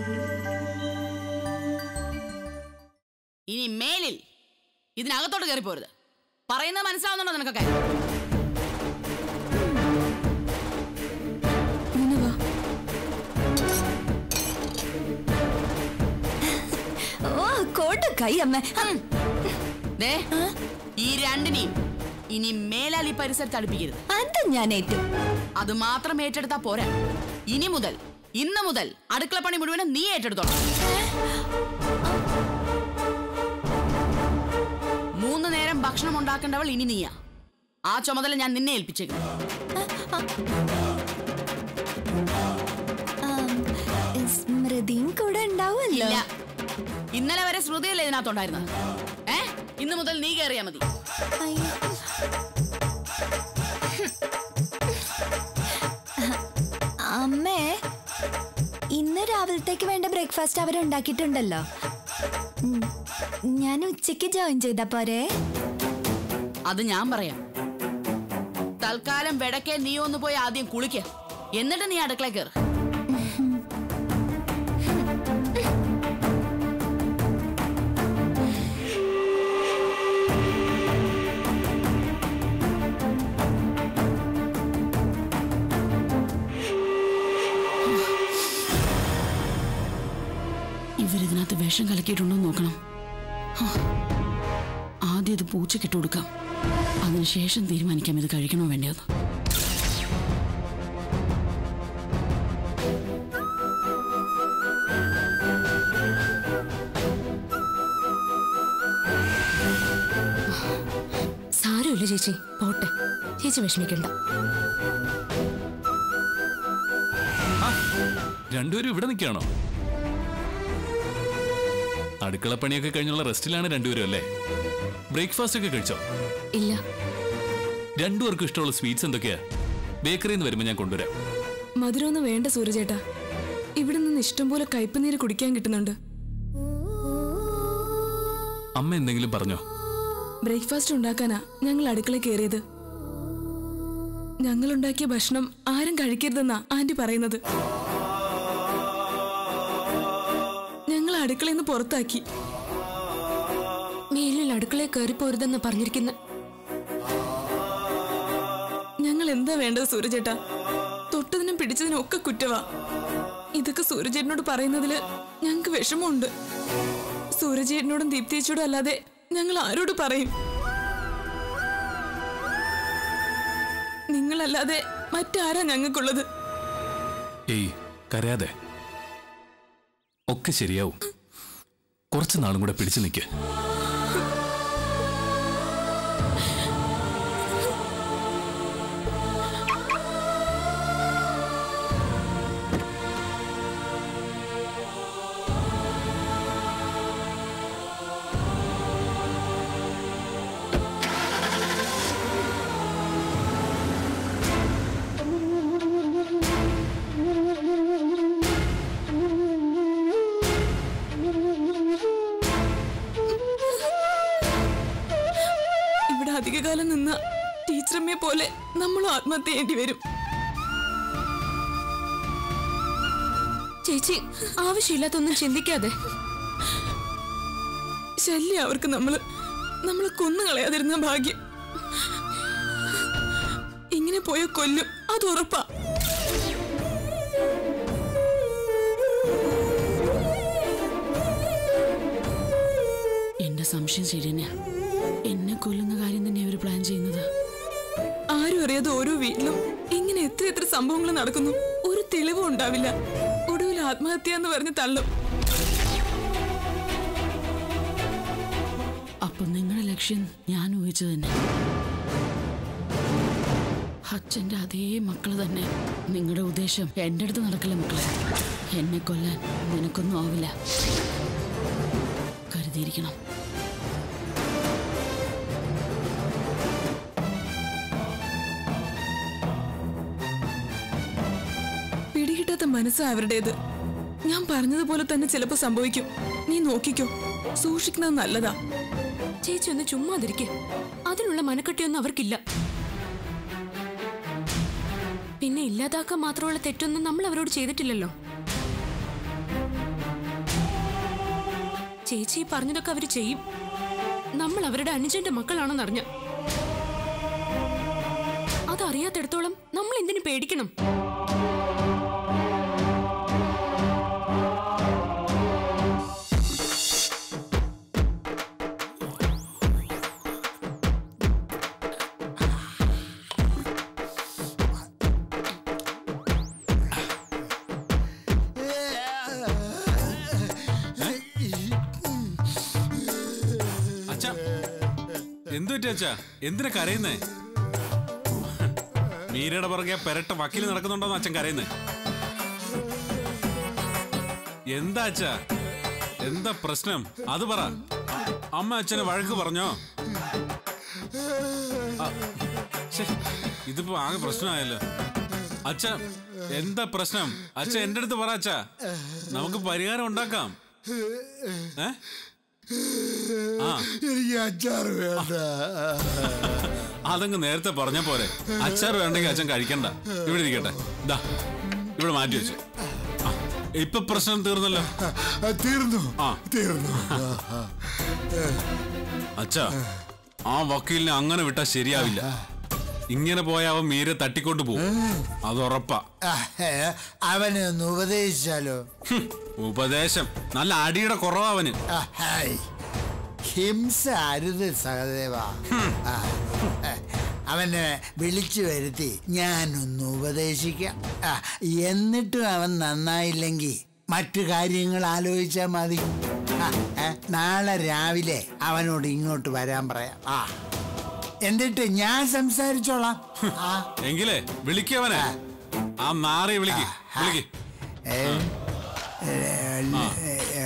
ഇനി മേലിൽ ഇതിനകത്തോട്ട് കയറി പോരുത് പറയുന്നത് മനസ്സിലാവുന്നുണ്ടോ നിനക്കൊക്കെ ഇങ്ങനെ വാ ഓ കോട്ട് കൈ അമ്മ ഉം. ദേ ഈ രണ്ടിനെയും ഇനി മേലാൽ ഈ പരിസരത്ത് അടുപ്പിക്കരുത് അത് ഞാൻ ഏറ്റു അത് മാത്രം ഏറ്റെടുത്താ പോരാ ഇനി മുതൽ ഇന്ന് മുതൽ അടുക്കളപ്പണി മുഴുവനും നീ ഏറ്റെടുത്തോളാം മൂന്ന് നേരം ഭക്ഷണം ഉണ്ടാക്കേണ്ടവൾ ഇനി നീയാ ആ ചുമതല ഞാൻ നിന്നെ ഏൽപ്പിച്ചേക്കുന്നു ആം, സ്മൃതിയും കൂടെ ഉണ്ടാവുമല്ലോ ഇല്ല ഇന്നലെ വരെ ശ്രുതിയല്ലേ ഇതിനകത്തുണ്ടായിരുന്നത് ഏ ഇന്ന് മുതൽ നീ കയറിയാ മതി അയ്യോ. അമ്മേ ഇന്ന് രാവിലത്തേക്ക് വേണ്ട ബ്രേക്ക്ഫാസ്റ്റ് അവരുണ്ടാക്കിയിട്ടുണ്ടല്ലോ ഉം, ഞാൻ ഉച്ചയ്ക്ക് ജോയിൻ ചെയ്താ പോരെ അത് ഞാൻ പറയാം തൽക്കാലം വെടക്കെ നീ ഒന്ന് പോയി ആദ്യം കുളിക്ക എന്നിട്ട് നീ അടുക്കള കയറ് ഇവരിതിനകത്ത് വിഷം കലക്കിയിട്ടുണ്ടോ എന്ന് നോക്കണം ഹാ. ആദ്യം ഇത് പൂച്ചക്കിട്ട് കൊടുക്കാം അതിനുശേഷം തീരുമാനിക്കാം ഇത് കഴിക്കണോ വേണ്ടത് സാരമില്ല ചേച്ചി പോട്ടെ ചേച്ചി വിഷമിക്കണ്ട രണ്ടുപേരും ഇവിടെ നിൽക്കുകയാണോ അടുക്കളപ്പണിയൊക്കെ കഴിഞ്ഞുള്ള റെസ്റ്റിലാണ് രണ്ടുപേരും അല്ലേ ബ്രേക്ക്ഫാസ്റ്റ് ഒക്കെ കഴിച്ചോ ഇല്ല രണ്ടുപേർക്കും ഇഷ്ടമുള്ള സ്വീറ്റ്സ് എന്തൊക്കെയാ ബേക്കറിയിൽ നിന്ന് വരുമ്പോൾ ഞാൻ കൊണ്ടുവരാം മധുരമൊന്നും വേണ്ട സൂര്യചേട്ടാ ഇവിടെ നിന്ന് ഇഷ്ടംപോലെ കയ്പുനീര് കുടിക്കാൻ കിട്ടുന്നുണ്ട് അമ്മ എന്തെങ്കിലും പറഞ്ഞോ ബ്രേക്ക്ഫാസ്റ്റ് ഉണ്ടാക്കാനാ ഞങ്ങൾ അടുക്കള കയറിയത് ഞങ്ങൾ ഉണ്ടാക്കിയ ഭക്ഷണം ആരും കഴിക്കരുതെന്നാ ആന്റി പറയുന്നത് ഞങ്ങൾ അടുക്കളയിൽ നിന്ന് പുറത്താക്കി മേലിൽ അടുക്കളയിൽ കയറി പോരുതെന്ന് പറഞ്ഞിരിക്കുന്ന ഞങ്ങൾ എന്താ വേണ്ടത് സൂര്യചേട്ടാ തൊട്ടതിനും പിടിച്ചതിനും ഒക്കെ കുറ്റവാ ഇതൊക്കെ സൂര്യചേട്ടനോട് പറയുന്നതില് ഞങ്ങൾക്ക് വിഷമമുണ്ട് സൂര്യചേട്ടനോടും ദീപ്തിയേച്ചിയോടും അല്ലാതെ ഞങ്ങൾ ആരോട് പറയും നിങ്ങളല്ലാതെ മറ്റാരാ ഞങ്ങൾക്കുള്ളത് ഏയ് കരയാതെ ഒക്കെ ശരിയാവും കുറച്ച് നാളും കൂടെ പിടിച്ചു നിൽക്ക് ഇവിടെ അധികകാലം നിന്ന ടീച്ചറമ്മയെ പോലെ നമ്മളും ആത്മഹത്യ ചെയ്യേണ്ടി വരും ചേച്ചി ആവശ്യമില്ലാത്തൊന്നും ചിന്തിക്കാതെ ശല്യം അവർക്ക് നമ്മള് നമ്മള് കൊന്നു കളയാതിരുന്ന ഭാഗ്യം ഇങ്ങനെ പോയ കൊല്ലും അത് ഉറപ്പാ എന്റെ സംശയം ശരി തന്നെയാ എന്നെ കൊല്ലുന്ന കാര്യം തന്നെ അവർ പ്ലാൻ ചെയ്യുന്നത് ആരും അറിയാതെ ഓരോ വീട്ടിലും ഇങ്ങനെ എത്ര എത്ര സംഭവങ്ങൾ നടക്കുന്നു ഒരു തെളിവും ഉണ്ടാവില്ല ഒടുവിൽ ആത്മഹത്യ എന്ന് പറഞ്ഞ് തള്ളും അപ്പൊ നിങ്ങളുടെ ലക്ഷ്യം ഞാൻ ഊഹിച്ചത് തന്നെ അച്ഛന്റെ അതേ മക്കള് തന്നെ നിങ്ങളുടെ ഉദ്ദേശം എന്റെ അടുത്ത് നടക്കില്ല മക്കളെ എന്നെ കൊല്ലാൻ നിനക്കൊന്നും ആവില്ല കരുതിയിരിക്കണം പിടികിട്ടാത്ത മനസ്സാ അവരുടേത് ഞാൻ പറഞ്ഞതുപോലെ തന്നെ ചിലപ്പോ സംഭവിക്കും നീ നോക്കിക്കോ സൂക്ഷിക്കുന്നത് നല്ലതാ ചേച്ചി ഒന്ന് ചുമ്മാതിരിക്കെ അതിനുള്ള മനക്കെട്ടിയൊന്നും അവർക്കില്ല പിന്നെ ഇല്ലാതാക്കാൻ മാത്രമുള്ള തെറ്റൊന്നും നമ്മൾ അവരോട് ചെയ്തിട്ടില്ലല്ലോ ചേച്ചി ഈ പറഞ്ഞതൊക്കെ അവര് ചെയ്യും നമ്മൾ അവരുടെ അനുജന്റെ മക്കളാണെന്നറിഞ്ഞ അതറിയാത്തിടത്തോളം നമ്മൾ എന്തിനു പേടിക്കണം അച്ഛാ എന്തു പറ്റി അച്ഛാ എന്തിനാ കരയുന്നേ മീരയുടെ പുറകെ പെരട്ട വക്കീൽ നടക്കുന്നുണ്ടോന്ന് അച്ഛൻ കരയുന്നേ എന്താ അച്ഛാ എന്താ പ്രശ്നം അത് പറ അമ്മ അച്ഛനെ വഴക്ക് പറഞ്ഞോ ആ, ശ്ശേ, ഇതിപ്പോ ആകെ പ്രശ്നമായല്ലോ അച്ഛ എന്താ പ്രശ്നം അച്ഛ എന്റെ അടുത്ത് പറ അച്ഛ നമുക്ക് പരിഹാരം ഉണ്ടാക്കാം ഏ ആ എനിക്ക് അച്ചാറ് വേണ്ട അതങ്ങ് നേരത്തെ പറഞ്ഞ പോലെ അച്ചാർ വേണ്ടെങ്കിൽ അച്ഛൻ കഴിക്കണ്ട ഇവിടെ ഇരിക്കട്ടെ ദാ ഇവിടെ മാറ്റി വെച്ചു ആ, ഇപ്പൊ പ്രശ്നം തീർന്നല്ലോ ആ, തീർന്നു ആ. തീർന്നു അച്ഛാ ആ വക്കീലിനെ അങ്ങനെ വിട്ടാ ശരിയാവില്ല ഇങ്ങനെ പോയ അവൻ മീരെ തട്ടിക്കൊണ്ട് പോകും അത് ഉറപ്പാ ആ, ഏ, അവനെ ഒന്ന് ഉപദേശിച്ചാലോ ഹും, ഉപദേശം നല്ല അടിയുടെ കുറവാ അവന് ആ, ഹായ്. ഹിംസ അരുത് സഹദേവ ആ, ഏ, അവനെ വിളിച്ചു വരുത്തി ഞാനൊന്ന് ഉപദേശിക്കാം ആ, എന്നിട്ടും അവൻ നന്നായില്ലെങ്കിൽ മറ്റു കാര്യങ്ങൾ ആലോചിച്ചാൽ മതി ആ, ഏ, നാളെ രാവിലെ അവനോട് ഇങ്ങോട്ട് വരാൻ പറയാം ആ എന്നിട്ട് ഞാൻ സംസാരിച്ചോളാം ആ എങ്കിലേ വിളിക്കവനെ ആ നാറി വിളിക്ക് വിളിക്ക് ഏ, ഏ, ഏ,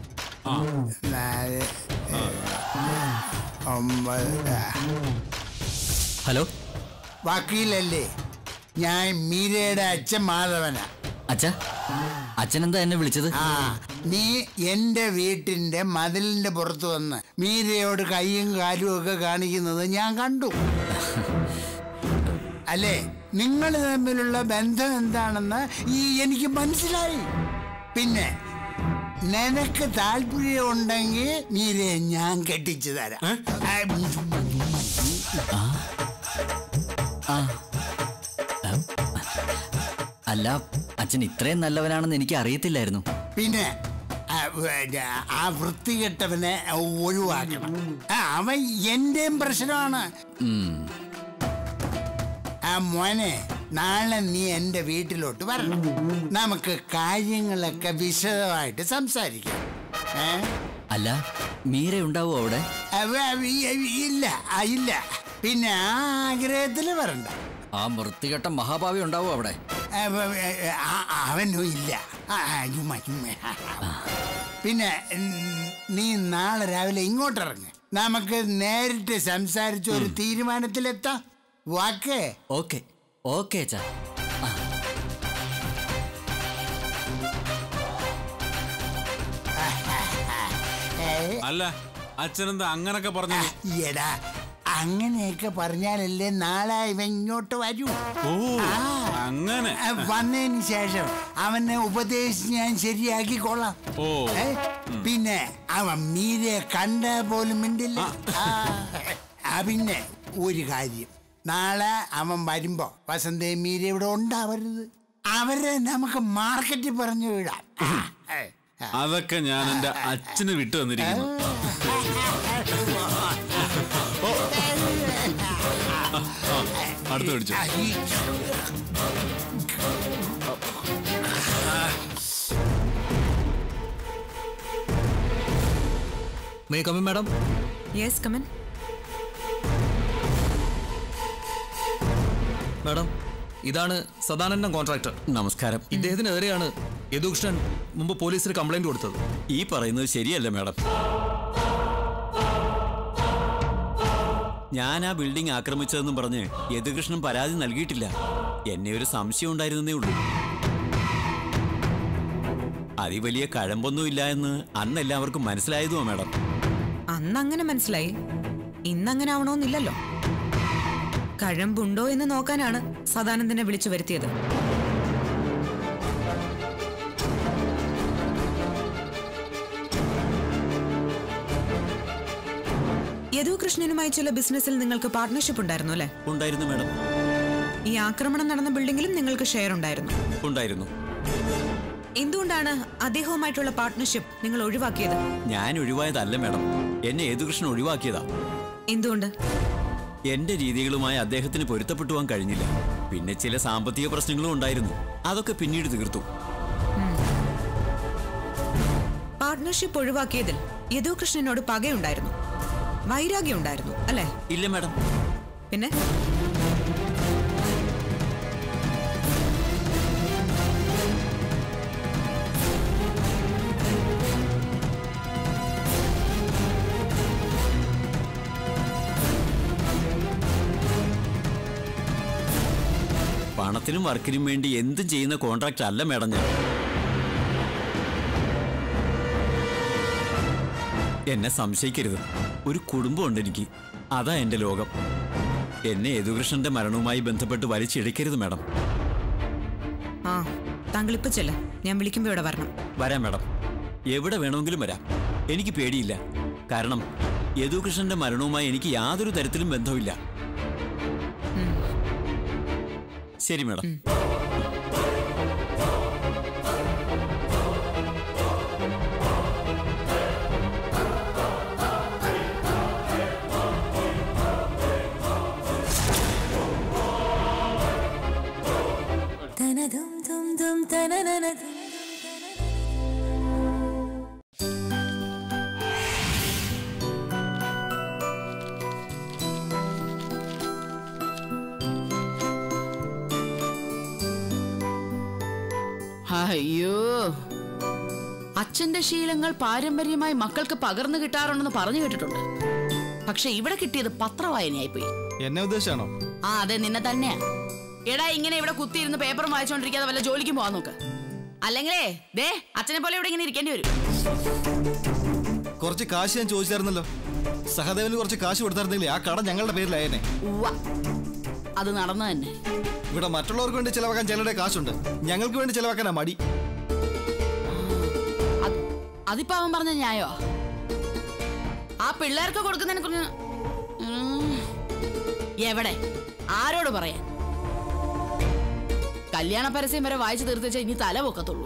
നാല് ഏ, ഒമ്പത് ആ. ഹലോ വക്കീലല്ലേ ഞാൻ മീരയുടെ അച്ഛൻ മാധവനാ അച്ഛ അച്ഛൻ എന്താ എന്നെ വിളിച്ചത് ആ നീ എന്റെ വീട്ടിന്റെ മതിലിന്റെ പുറത്ത് വന്ന് മീരയോട് കൈയും കാലും ഒക്കെ കാണിക്കുന്നത് ഞാൻ കണ്ടു അല്ലേ നിങ്ങൾ തമ്മിലുള്ള ബന്ധം എന്താണെന്ന് ഈ എനിക്ക് മനസ്സിലായി പിന്നെ നിനക്ക് താല്പര്യമുണ്ടെങ്കിൽ മീരയെ ഞാൻ കെട്ടിച്ചു തരാം ആ, ആ ഉം. അല്ല അച്ഛൻ ഇത്രയും നല്ലവനാണെന്ന് എനിക്ക് അറിയത്തില്ലായിരുന്നു പിന്നെ ആ, വേ- ആ വൃത്തികെട്ടവനെ ഒഴിവാക്കണം ആ, അവൻ എന്റെയും പ്രശ്നമാണ് ഉം. ആ മോനെ നാളെ നീ എൻ്റെ വീട്ടിലോട്ട് വരണം നമുക്ക് കാര്യങ്ങളൊക്കെ വിശദമായിട്ട് സംസാരിക്കാം ഏ അല്ല മീര ഉണ്ടാവോ അവിടെ അവ ഇ- ഇല്ല ആ, ഇല്ല പിന്നെ ആ ആഗ്രഹത്തിൽ വരണ്ട ആ വൃത്തികെട്ട മഹാഭാവി ഉണ്ടാവോ അവിടെ അവ- ആ- അവനും ഇല്ല ആ, ആ, ചുമ്മാ, ചുമ്മാ. പിന്നെ ഉം, നീ നാളെ രാവിലെ ഇങ്ങോട്ട് ഇറങ്ങ് നമുക്ക് നേരിട്ട് സംസാരിച്ച് ഒരു തീരുമാനത്തിലെത്താം വാക്കേ ഓക്കെ ഓക്കെ അച്ഛാ ആ, ഏ അല്ല അച്ഛനെന്താ അങ്ങനൊക്കെ പറഞ്ഞു എടാ അങ്ങനെയൊക്കെ പറഞ്ഞാലല്ലേ നാളെ ഇവ ഇങ്ങോട്ട് വരൂ ഓ ആ. അങ്ങനെ ആ, വന്നതിന് ശേഷം അവനെ ഉപദേശിച്ച് ഞാൻ ശരിയാക്കിക്കോളാം ഓ ഏ? പിന്നെ അവൻ മീരെ കണ്ട പോലും മിണ്ടില്ല ആ. ആ, പിന്നെ ഒരു കാര്യം നാളെ അവൻ വരുമ്പോ വസന്തയും മീര ഇവിടെ ഉണ്ടാവരുത് അവരെ നമുക്ക് മാർക്കറ്റിൽ പറഞ്ഞു വിടാം ആ, ഏ, ആ. അതൊക്കെ ഞാൻ എന്റെ അച്ഛന് വിട്ടു തന്നിരിക്കുന്നു അടുത്ത് പിടിച്ചു ആ, ഈ- മേ കമ്മി മാഡം യെസ് കമൻ മാഡം ഇതാണ് സദാനന്ദൻ കോൺട്രാക്ടർ നമസ്കാരം ഇദ്ദേഹത്തിനെതിരെയാണ് യദുകൃഷ്ണൻ മുമ്പ് പോലീസിന് കംപ്ലൈന്റ് കൊടുത്തത് ഈ പറയുന്നത് ശരിയല്ല മാഡം ഞാൻ ആ ബിൽഡിംഗ് ആക്രമിച്ചതെന്നും പറഞ്ഞ് യദുകൃഷ്ണൻ പരാതി നൽകിയിട്ടില്ല എന്നെ ഒരു സംശയം ഉണ്ടായിരുന്നേ ഉള്ളൂ അതി വലിയ കഴമ്പൊന്നുമില്ല എന്ന് അന്ന് എല്ലാവർക്കും മനസ്സിലായതുമോ മാഡം അന്ന് അങ്ങനെ മനസ്സിലായി ഇന്നങ്ങനെ ആവണമെന്നില്ലല്ലോ കഴമ്പുണ്ടോ എന്ന് നോക്കാനാണ് സദാനന്ദനെ വിളിച്ചു വരുത്തിയത് യദുകൃഷ്ണനുമായി ചില ബിസിനസ്സിൽ നിങ്ങൾക്ക് പാർട്ട്ണർഷിപ്പ് ഉണ്ടായിരുന്നു അല്ലേ ഉണ്ടായിരുന്നു മാഡം ഈ ആക്രമണം നടന്ന ബിൽഡിംഗിലും നിങ്ങൾക്ക് ഷെയർ ഉണ്ടായിരുന്നു ഉണ്ടായിരുന്നു എന്തുകൊണ്ടാണ് അദ്ദേഹവുമായിട്ടുള്ള പാർട്ട്ണർഷിപ്പ് നിങ്ങൾ ഒഴിവാക്കിയത് ഞാൻ ഒഴിവായതല്ല മാഡം എന്നെ യേതുകൃഷ്ണൻ ഒഴിവാക്കിയതാ എന്തുകൊണ്ട് എന്റെ രീതികളുമായി അദ്ദേഹത്തിന് പൊരുത്തപ്പെട്ടു പോകാൻ കഴിഞ്ഞില്ല പിന്നെ ചില സാമ്പത്തിക പ്രശ്നങ്ങളും ഉണ്ടായിരുന്നു അതൊക്കെ പിന്നീട് തീർത്തു പാർട്ട്ണർഷിപ്പ് ഒഴിവാക്കിയതിൽ യദുകൃഷ്ണനോട് പകയുണ്ടായിരുന്നു വൈരാഗ്യം ഉണ്ടായിരുന്നു അല്ലേ ഇല്ല മാഡം പിന്നെ പണത്തിനും വർക്കിനും വേണ്ടി എന്തും ചെയ്യുന്ന കോൺട്രാക്ട് അല്ല മാഡം ഞാൻ എന്നെ സംശയിക്കരുത് ഒരു കുടുംബമുണ്ട് എനിക്ക് അതാ എന്റെ ലോകം എന്നെ യദുകൃഷ്ണന്റെ മരണവുമായി ബന്ധപ്പെട്ട് വലിച്ചിഴക്കരുത് മാഡം ആ താങ്കൾ ഇപ്പൊ ചെല്ല ഞാൻ വിളിക്കുമ്പോ ഇവിടെ വരണം വരാം മാഡം എവിടെ വേണമെങ്കിലും വരാം എനിക്ക് പേടിയില്ല കാരണം യദുകൃഷ്ണന്റെ മരണവുമായി എനിക്ക് യാതൊരു തരത്തിലും ബന്ധമില്ല ശരി മാഡം അയ്യോ അച്ഛന്റെ ശീലങ്ങൾ പാരമ്പര്യമായി മക്കൾക്ക് പകർന്നു കിട്ടാറുണ്ടെന്ന് പറഞ്ഞു കേട്ടിട്ടുണ്ട് പക്ഷെ ഇവിടെ കിട്ടിയത് പത്രവായനയായി പോയി എന്നെ ഉദ്ദേശാണോ ആ അതെ നിന്നെ തന്നെയാ എടാ ഇങ്ങനെ ഇവിടെ കുത്തിയിരുന്ന് പേപ്പറും വായിച്ചോണ്ടിരിക്കാതെ വല്ല ജോലിക്കും പോവാൻ നോക്ക് അല്ലെങ്കിലേ ദേ അച്ഛനെ പോലെ ഇവിടെ ഇങ്ങനെ ഇരിക്കേണ്ടി വരും കുറച്ച് കാശ് ഞാൻ ചോദിച്ചായിരുന്നല്ലോ സഹദേവന് കുറച്ച് കാശ് കൊടുത്തായിരുന്നെങ്കിൽ ആ കട ഞങ്ങളുടെ പേരിലായേനെ ഉവ്വ അത് നടന്നു തന്നെ ഇവിടെ മറ്റുള്ളവർക്ക് വേണ്ടി ചിലവാക്കാൻ ചിലരുടെ കാശുണ്ട് ഞങ്ങൾക്ക് വേണ്ടി ചിലവാക്കാനാ മടി അത് അതിപ്പോ അവൻ പറഞ്ഞ ന്യായോ ആ പിള്ളേർക്ക് കൊടുക്കുന്നതിനെ കുറിച്ച് ഉം. എവിടെ ആരോട് പറയാൻ കല്യാണ പരസ്യം വരെ വായിച്ചു തീർത്തുവെച്ച ഇനി തല പൊക്കത്തുള്ളൂ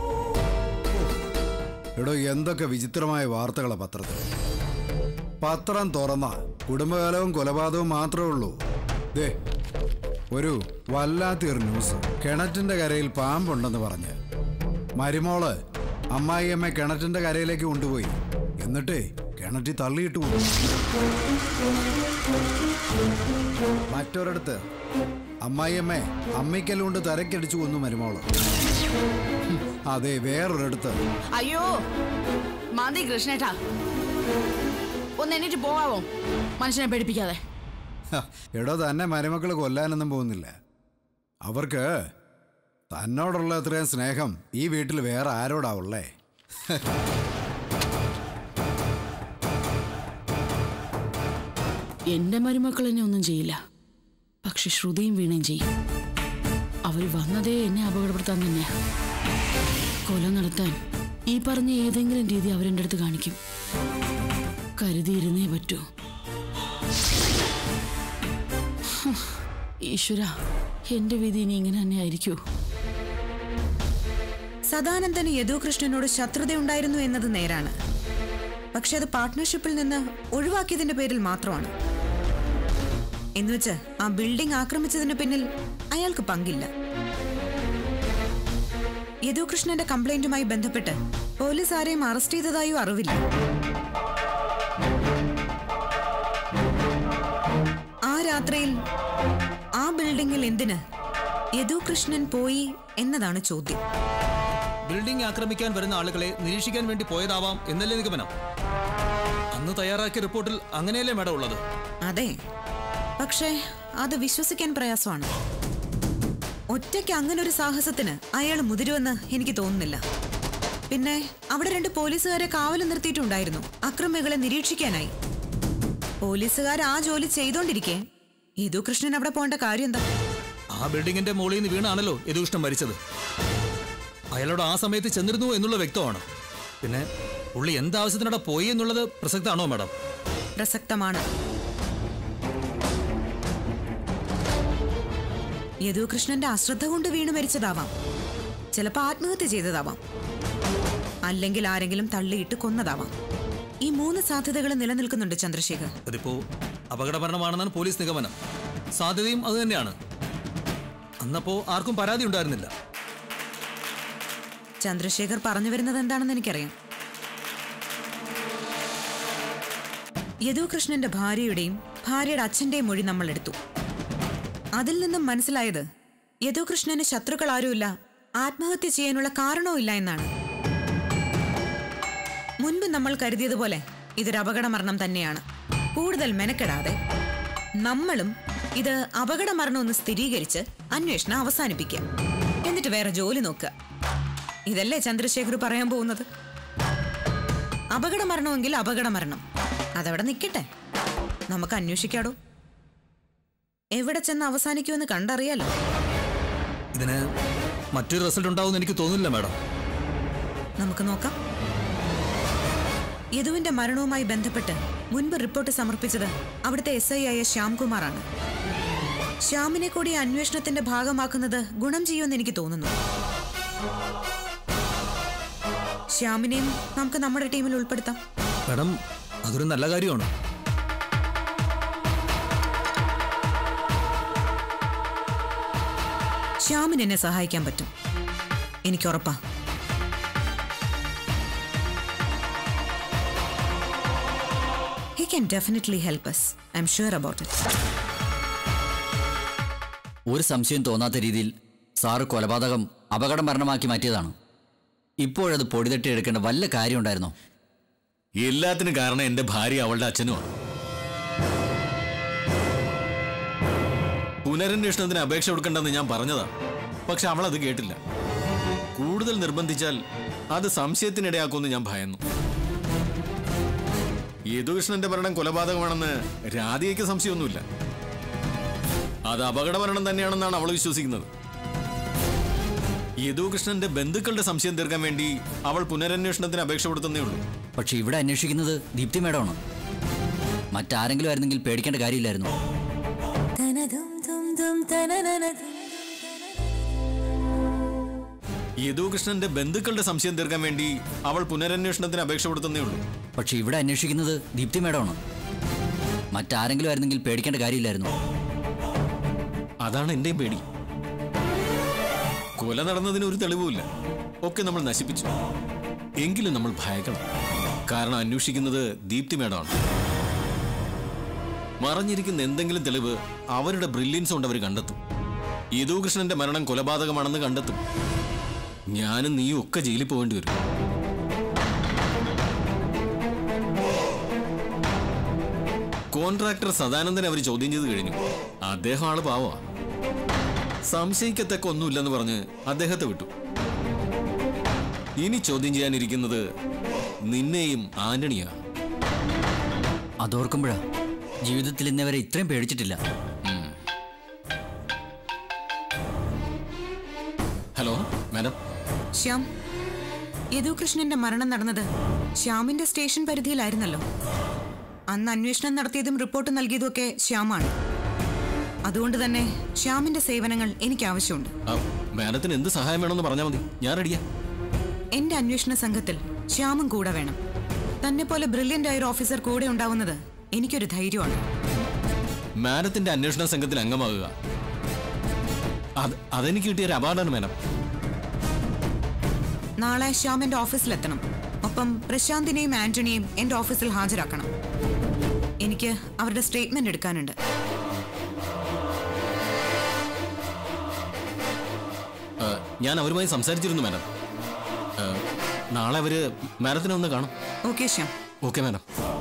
എടോ എന്തൊക്കെ വിചിത്രമായ വാർത്തകളാ പത്രത്തിൽ പത്രം തുറന്ന കുടുംബകലവും കൊലപാതകവും മാത്രമേ ഉള്ളൂ ദേ ഒരു വല്ലാത്തൊരു ന്യൂസ് കിണറ്റിന്റെ കരയിൽ പാമ്പുണ്ടെന്ന് പറഞ്ഞ് മരുമോള് അമ്മായിയമ്മ കിണറ്റിന്റെ കരയിലേക്ക് കൊണ്ടുപോയി എന്നിട്ടേ കിണറ്റിൽ തള്ളിയിട്ട് കൊണ്ടു മറ്റൊരിടത്ത് അമ്മായിയമ്മേ അമ്മിക്കല്ലുകൊണ്ട് തരക്കടിച്ചു കൊന്നു മരുമോള് ഹും, അതെ വേറൊരിടത്ത് അയ്യോ മതി കൃഷ്ണേട്ടാ ഒന്ന് എണീറ്റ് പോവാവോ മനുഷ്യനെ പേടിപ്പിക്കാതെ ഹ, എടോ തന്നെ മരുമക്കൾ കൊല്ലാനൊന്നും പോകുന്നില്ല അവർക്ക് തന്നോടുള്ള അത്രയും സ്നേഹം ഈ വീട്ടിൽ വേറെ ആരോടാ ഉള്ളേ എന്റെ മരുമക്കൾ എന്നെ ഒന്നും ചെയ്യില്ല പക്ഷെ ശ്രുതിയും വീണയും ചെയ്യും അവർ വന്നതേ എന്നെ അപകടപ്പെടുത്താൻ തന്നെയാ കൊല നടത്താൻ ഈ പറഞ്ഞ ഏതെങ്കിലും രീതി അവരെൻ്റെ അടുത്ത് കാണിക്കും കരുതിയിരുന്നേ പറ്റൂ ഹും, ഈശ്വര എന്റെ വിധി ഇനി ഇങ്ങനെ തന്നെ ആയിരിക്കൂ സദാനന്ദന് യദുകൃഷ്ണനോട് ശത്രുതയുണ്ടായിരുന്നു എന്നത് നേരാണ് പക്ഷെ അത് പാർട്ട്ണർഷിപ്പിൽ നിന്ന് ഒഴിവാക്കിയതിന്റെ പേരിൽ മാത്രമാണ് എന്നുവെച്ച് ആ ബിൽഡിംഗ് ആക്രമിച്ചതിന് പിന്നിൽ അയാൾക്ക് പങ്കില്ല യദുകൃഷ്ണന്റെ കംപ്ലൈന്റുമായി ബന്ധപ്പെട്ട് പോലീസ് ആരെയും അറസ്റ്റ് ചെയ്തതായോ അറിവില്ല ആ രാത്രിയിൽ ആ ബിൽഡിംഗിൽ എന്തിന് യദുകൃഷ്ണൻ പോയി എന്നതാണ് ചോദ്യം ബിൽഡിംഗ് ആക്രമിക്കാൻ വരുന്ന ആളുകളെ നിരീക്ഷിക്കാൻ വേണ്ടി പോയതാവാം എന്നല്ലേ നിഗമനം അന്ന് തയ്യാറാക്കിയ റിപ്പോർട്ടിൽ അങ്ങനെയല്ലേ മേഡം ഉള്ളത് അതെ പക്ഷേ അത് വിശ്വസിക്കാൻ പ്രയാസമാണ് ഒറ്റയ്ക്ക് അങ്ങനെ ഒരു സാഹസത്തിന് അയാൾ മുതിരുവെന്ന് എനിക്ക് തോന്നുന്നില്ല പിന്നെ അവിടെ രണ്ട് പോലീസുകാരെ കാവൽ നിർത്തിയിട്ടുണ്ടായിരുന്നു അക്രമികളെ നിരീക്ഷിക്കാനായി പോലീസുകാർ ആ ജോലി ചെയ്തോണ്ടിരിക്കെ യദു കൃഷ്ണൻ അവിടെ പോകേണ്ട കാര്യം എന്താ ആ ബിൽഡിങ്ങിന്റെ മുകളിൽ നിന്ന് വീണാണല്ലോ യദുകൃഷ്ണൻ മരിച്ചത് അയാളോട് ആ സമയത്ത് ചെന്നിരുന്നു എന്നുള്ള വ്യക്തമാണ് പിന്നെ പുള്ളി എന്താവശ്യത്തിനോടെ പോയി എന്നുള്ളത് പ്രസക്താണോ മാഡം പ്രസക്തമാണ് യദുകൃഷ്ണന്റെ അശ്രദ്ധ കൊണ്ട് വീണ് മരിച്ചതാവാം ചിലപ്പോൾ ആത്മഹത്യ ചെയ്തതാവാം അല്ലെങ്കിൽ ആരെങ്കിലും തള്ളിയിട്ട് കൊന്നതാവാം ഈ മൂന്ന് സാധ്യതകൾ നിലനിൽക്കുന്നുണ്ട് ചന്ദ്രശേഖർ അതിപ്പോ അപകടമരണമാണെന്നാണ് പോലീസ് നിഗമനം സാധ്യതയും അത് തന്നെയാണ് അന്നപ്പോ ആർക്കും പരാതി ഉണ്ടായിരുന്നില്ല ചന്ദ്രശേഖർ പറഞ്ഞു വരുന്നത് എന്താണെന്ന് എനിക്കറിയാം യദുകൃഷ്ണന്റെ ഭാര്യയുടെയും ഭാര്യയുടെ അച്ഛന്റെയും മൊഴി നമ്മൾ എടുത്തു അതിൽ നിന്നും മനസ്സിലായത് യദുകൃഷ്ണന് ശത്രുക്കൾ ആരുമില്ല ആത്മഹത്യ ചെയ്യാനുള്ള കാരണവും ഇല്ല എന്നാണ് മുൻപ് നമ്മൾ കരുതിയതുപോലെ ഇതൊരു അപകട മരണം തന്നെയാണ് കൂടുതൽ മെനക്കെടാതെ നമ്മളും ഇത് അപകട മരണമെന്ന് സ്ഥിരീകരിച്ച് അന്വേഷണം അവസാനിപ്പിക്കുക എന്നിട്ട് വേറെ ജോലി നോക്കുക ഇതല്ലേ ചന്ദ്രശേഖർ പറയാൻ പോകുന്നത് അപകട മരണമെങ്കിൽ അപകട മരണം അതവിടെ നിൽക്കട്ടെ നമുക്ക് അന്വേഷിക്കാടോ എവിടെ ചെന്ന് അവസാനിക്കുമെന്ന് കണ്ടറിയാലോ ഇതിന് മറ്റൊരു റിസൾട്ട് ഉണ്ടാവുമെന്ന് എനിക്ക് തോന്നുന്നില്ല മാഡം നമുക്ക് നോക്കാം യദുവിന്റെ മരണവുമായി ബന്ധപ്പെട്ട് മുൻപ് റിപ്പോർട്ട് സമർപ്പിച്ചത് അവിടുത്തെ എസ് ഐ ആയ ശ്യാംകുമാറാണ് ശ്യാമിനെ കൂടി ഈ അന്വേഷണത്തിന്റെ ഭാഗമാക്കുന്നത് ഗുണം ചെയ്യുമെന്ന് എനിക്ക് തോന്നുന്നു ശ്യാമിനെയും നമുക്ക് നമ്മുടെ ടീമിൽ ഉൾപ്പെടുത്താം മാഡം അതൊരു നല്ല കാര്യമാണ് ശ്യാമിന് എന്നെ സഹായിക്കാൻ പറ്റും എനിക്ക് ഉറപ്പാ he can definitely help us I'm sure about it ഒരു സംശയം തോന്നാത്ത രീതിയിൽ സാറ് കൊലപാതകം അപകട മരണമാക്കി മാറ്റിയതാണ് ഇപ്പോഴത് പൊടിതട്ടി എടുക്കേണ്ട വല്ല കാര്യം ഉണ്ടായിരുന്നോ എല്ലാത്തിനും കാരണം എന്റെ ഭാര്യ അവളുടെ അച്ഛനുമാണ് പുനരന്വേഷണത്തിന് അപേക്ഷ കൊടുക്കണ്ടെന്ന് ഞാൻ പറഞ്ഞതാ പക്ഷെ അവൾ അത് കേട്ടില്ല കൂടുതൽ നിർബന്ധിച്ചാൽ അത് സംശയത്തിനിടയാക്കുമെന്ന് ഞാൻ ഭയന്നു യദുകൃഷ്ണന്റെ മരണം കൊലപാതകമാണെന്ന് രാധികയ്ക്ക് സംശയമൊന്നുമില്ല അത് അപകട മരണം തന്നെയാണെന്നാണ് അവൾ വിശ്വസിക്കുന്നത് യദുകൃഷ്ണന്റെ ബന്ധുക്കളുടെ സംശയം തീർക്കാൻ വേണ്ടി അവൾ പുനരന്വേഷണത്തിന് അപേക്ഷ കൊടുത്തന്നേ ഉള്ളൂ പക്ഷെ ഇവിടെ അന്വേഷിക്കുന്നത് ദീപ്തി മേഡമാണ് മറ്റാരെങ്കിലും ആയിരുന്നെങ്കിൽ പേടിക്കേണ്ട കാര്യമില്ലായിരുന്നു യദുകൃഷ്ണന്റെ ബന്ധുക്കളുടെ സംശയം തീർക്കാൻ വേണ്ടി അവൾ പുനരന്വേഷണത്തിന് അപേക്ഷ കൊടുത്തന്നേ ഉള്ളൂ പക്ഷെ ഇവിടെ അന്വേഷിക്കുന്നത് ദീപ്തി മേഡമാണ് മറ്റാരെങ്കിലും ആയിരുന്നെങ്കിൽ പേടിക്കേണ്ട കാര്യമില്ലായിരുന്നു അതാണ് എന്റെയും പേടി കൊല നടന്നതിന് ഒരു തെളിവുമില്ല ഒക്കെ നമ്മൾ നശിപ്പിച്ചു എങ്കിലും നമ്മൾ ഭയക്കണം കാരണം അന്വേഷിക്കുന്നത് ദീപ്തി മേഡമാണ് മറഞ്ഞിരിക്കുന്ന എന്തെങ്കിലും തെളിവ് അവരുടെ ബ്രില്യൻസ് കൊണ്ട് അവർ കണ്ടെത്തും യദുകൃഷ്ണന്റെ മരണം കൊലപാതകമാണെന്ന് കണ്ടെത്തും ഞാനും നീയും ഒക്കെ ജയിലിൽ പോകേണ്ടി വരും കോൺട്രാക്ടർ സദാനന്ദനെ അവർ ചോദ്യം ചെയ്ത് കഴിഞ്ഞു അദ്ദേഹം ആള് പാവാ സംശയിക്കത്തക്ക ഒന്നുമില്ലെന്ന് പറഞ്ഞ് അദ്ദേഹത്തെ വിട്ടു ഇനി ചോദ്യം ചെയ്യാനിരിക്കുന്നത് നിന്നെയും ആന്റണിയാ അതോർക്കുമ്പോഴാ ജീവിതത്തിൽ ഇന്നവരെ ഇത്രയും പേടിച്ചിട്ടില്ല ഹലോ മാഡം ശ്യാം യദുകൃഷ്ണന്റെ മരണം നടന്നത് ശ്യാമിന്റെ സ്റ്റേഷൻ പരിധിയിലായിരുന്നല്ലോ അന്ന് അന്വേഷണം നടത്തിയതും റിപ്പോർട്ട് നൽകിയതുമൊക്കെ ശ്യാമാണ് അതുകൊണ്ട് തന്നെ ശ്യാമിന്റെ സേവനങ്ങൾ എനിക്ക് ആവശ്യമുണ്ട് ആ, മാഡത്തിന് എന്ത് സഹായം വേണമെന്ന് പറഞ്ഞാൽ മതി ഞാൻ റെഡിയാ എന്റെ അന്വേഷണ സംഘത്തിൽ ശ്യാമും കൂടെ വേണം തന്നെ പോലെ ബ്രില്യൻ്റ് ആയ ഒരു ഓഫീസർ കൂടെ ഉണ്ടാവുന്നത് എനിക്കൊരു ധൈര്യമാണ് മാഡത്തിന്റെ അന്വേഷണ സംഘത്തിൽ അംഗമാകുക അത് അതെനിക്ക് കിട്ടിയ ഒരു അവാർഡാണ് മാഡം നാളെ ശ്യാം എന്റെ ഓഫീസിലെത്തണം ഒപ്പം പ്രശാന്തിനെയും ആന്റണിയെയും എന്റെ ഓഫീസിൽ ഹാജരാക്കണം എനിക്ക് അവരുടെ സ്റ്റേറ്റ്മെന്റ് എടുക്കാനുണ്ട് ആ, ഞാൻ അവരുമായി സംസാരിച്ചിരുന്നു മാഡം ആ, നാളെ അവര് മാഡത്തിനെ ഒന്ന് കാണും okay Shyam okay madam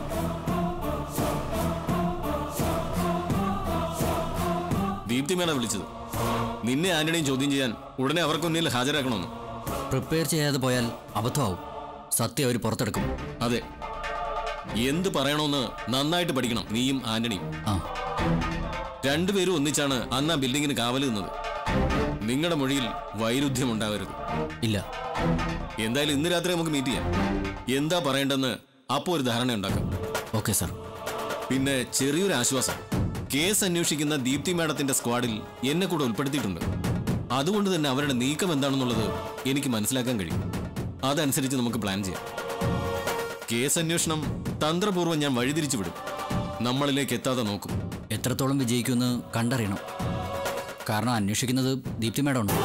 Deepti madam വിളിച്ചത് നിന്നെ ആന്റണിയും ചോദ്യം ചെയ്യാൻ ഉടനെ അവർക്ക് മുന്നിൽ ഹാജരാക്കണമെന്ന് പ്രിപ്പയർ ചെയ്യാതെ പോയാൽ അബദ്ധമാവും സത്യം അവർ പുറത്തെടുക്കും അതെ എന്ത് പറയണമെന്ന് നന്നായിട്ട് പഠിക്കണം നീയും ആന്റണിയും ആ രണ്ടുപേരും ഒന്നിച്ചാണ് അന്ന് ആ ബിൽഡിങ്ങിന് കാവൽ നിന്നത് നിങ്ങളുടെ മൊഴിയിൽ വൈരുദ്ധ്യം ഉണ്ടാവരുത് ഇല്ല എന്തായാലും ഇന്ന് രാത്രി നമുക്ക് മീറ്റ് ചെയ്യാം എന്താ പറയേണ്ടെന്ന് അപ്പോൾ ഒരു ധാരണ ഉണ്ടാക്കാം ഓക്കെ സാർ പിന്നെ ചെറിയൊരു ആശ്വാസം കേസ് അന്വേഷിക്കുന്ന ദീപ്തി മാഡത്തിന്റെ സ്ക്വാഡിൽ എന്നെ കൂടെ ഉൾപ്പെടുത്തിയിട്ടുണ്ട് അതുകൊണ്ട് തന്നെ അവരുടെ നീക്കം എന്താണെന്നുള്ളത് എനിക്ക് മനസ്സിലാക്കാൻ കഴിയും അതനുസരിച്ച് നമുക്ക് പ്ലാൻ ചെയ്യാം കേസ് അന്വേഷണം തന്ത്രപൂർവ്വം ഞാൻ വഴിതിരിച്ചു വിടും നമ്മളിലേക്ക് എത്താതെ നോക്കും എത്രത്തോളം വിജയിക്കുമെന്ന് കണ്ടറിയണം കാരണം അന്വേഷിക്കുന്നത് ദീപ്തി മേഡമുണ്ട്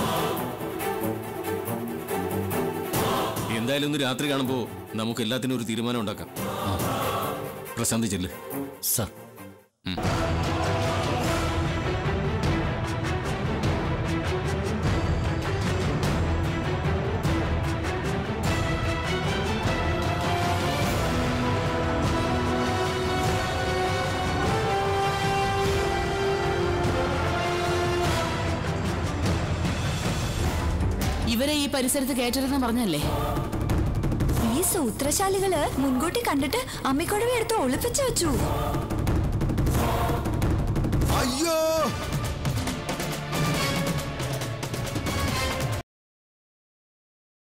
എന്തായാലും ഇന്ന് രാത്രി കാണുമ്പോൾ നമുക്ക് എല്ലാത്തിനും ഒരു തീരുമാനം ഉണ്ടാക്കാം പ്രശാന്തി ചെല്ല് സർ ഇവരെ ഈ പരിസരത്ത് കയറ്റരുതെന്ന് പറഞ്ഞല്ലേ ഈ സൂത്രശാലികള് മുൻകൂട്ടി കണ്ടിട്ട് അമ്മിക്കൊടവി എടുത്ത് ഒളിപ്പിച്ചു വെച്ചു അയ്യോ